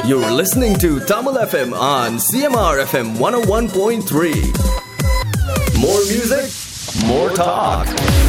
You're listening to Tamil FM on CMR FM 101.3. More music, more talk.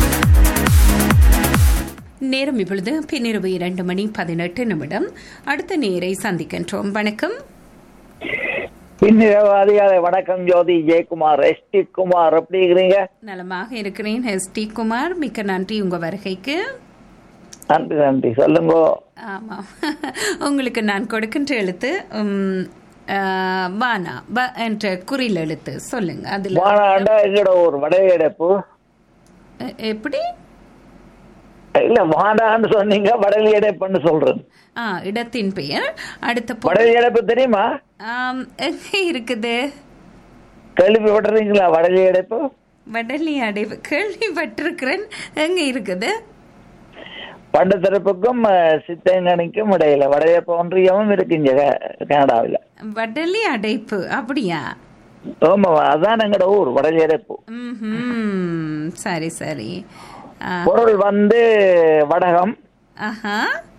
நேரம் இப்பொழுது பின்னிரவு இரண்டு மணி பதினெட்டு நிமிடம் அடுத்த நேரை சந்திக்கின்றோம் வணக்கம் பின்னிரவு அதிகாலை வணக்கம் ஜோதி ஜெயக்குமார் எஸ் டி குமார் எப்படி இருக்கிறீங்க நலமாக இருக்கிறேன் எஸ் டி குமார் மிக்க நன்றி உங்க வருகைக்கு நன்றி நன்றி சொல்லுங்க ஆமாம் உங்களுக்கு நான் கொடுக்கின்ற எழுத்து உம், ஆ, வானா ப என்ற குறில் எழுத்து சொல்லுங்க அதுல வானாண்டா எங்கட ஒரு வடகிழப்பு எ- எப்படி இல்ல வானான்னு சொன்னீங்க வடகிழப்புன்னு சொல்றது ஆ இடத்தின் பெயர் அடுத்த பொ- வடகிழப்பு தெரியுமா ஆம், எங்க இருக்குது கேள்விப்பட்டிருக்கீங்களா வடகிழப்பு வடலி அடைவு கேள்விப்பட்டிருக்கிறேன் எங்க இருக்குது பண்டத்திறப்புக்கும் சித்தங்கனிக்கும் இடையில வடகிழப்பு ஒன்றியமும் இருக்கு இங்க க- கனடாவில் வடலி அடைப்பு அப்படியா ஆமா அதான் எங்கட ஊர் வடகிழப்பு ம்ஹும். சரி சரி ஆ, பொருள் வந்து வடகம் ஆஹா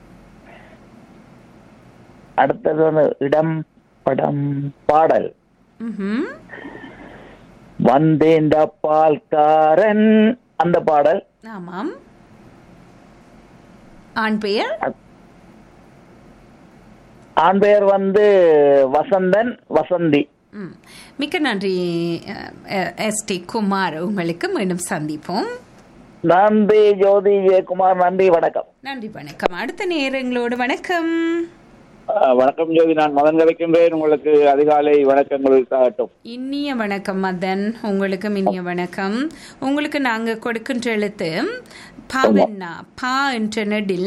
அடுத்தது வந்து இடம் படம் பாடல் ம்ஹும். வந்தேந்த பால்காரன் அந்த பாடல் ஆமாம் ஆண் பெயர் ஆண் பெயர் வந்து வசந்தன் வசந்தி ம். மிக்க நன்றி எஸ் டி குமார் உங்களுக்கு மீண்டும் சந்திப்போம் நன்றி ஜோதி ஜெயக்குமார் நன்றி வணக்கம் நன்றி வணக்கம் அடுத்த நேரங்களோடு வணக்கம் வணக்கம் ஜோதி நான் மதன் கிடைக்கின்றேன் உங்களுக்கு அதிகாலை வணக்கங்கள் காட்டும் இனிய வணக்கம் மதன் உங்களுக்கும் இனிய வணக்கம் உங்களுக்கு நாங்க கொடுக்கின்ற எழுத்து பாவன்னா பா என்ற நெடில்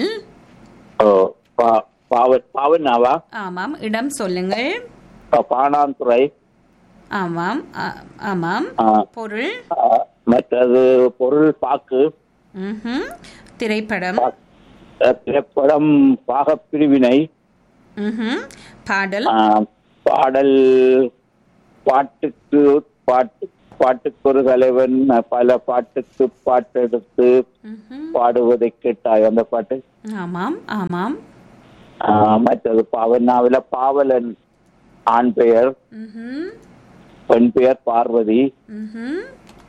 பாவன் பாவனாவா ஆமாம் இடம் சொல்லுங்கள் பானாந்துறை ஆமாம் ஆ- ஆமாம் ஆ. பொருள் மற்றது பொருள் பாக்கு ம்ஹும். திரைப்படம் திரைப்படம் பாகப்பிரிவினை ம்ஹும். பாடல் பாடல் பாட்டுக்கு பாட்டு பாட்டுக்கு ஒரு தலைவன் பல பாட்டுக்கு பாட்டெடுத்து ம்ஹும். பாடுவதை கேட்டாய் அந்த பாட்டு ஆமாம் ஆமாம் ஆஹ் மற்றது பாவனாவில பாவலன் ஆண் பெயர் ம்ஹும். பெண் பெயர் பார்வதி ம்ஹும்.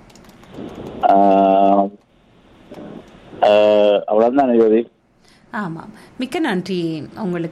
ஆஹ் ஆஹ் அவ்வளவுதான் ஜோதி ஆமாம் மிக்க நன்றி உங்களுக்கு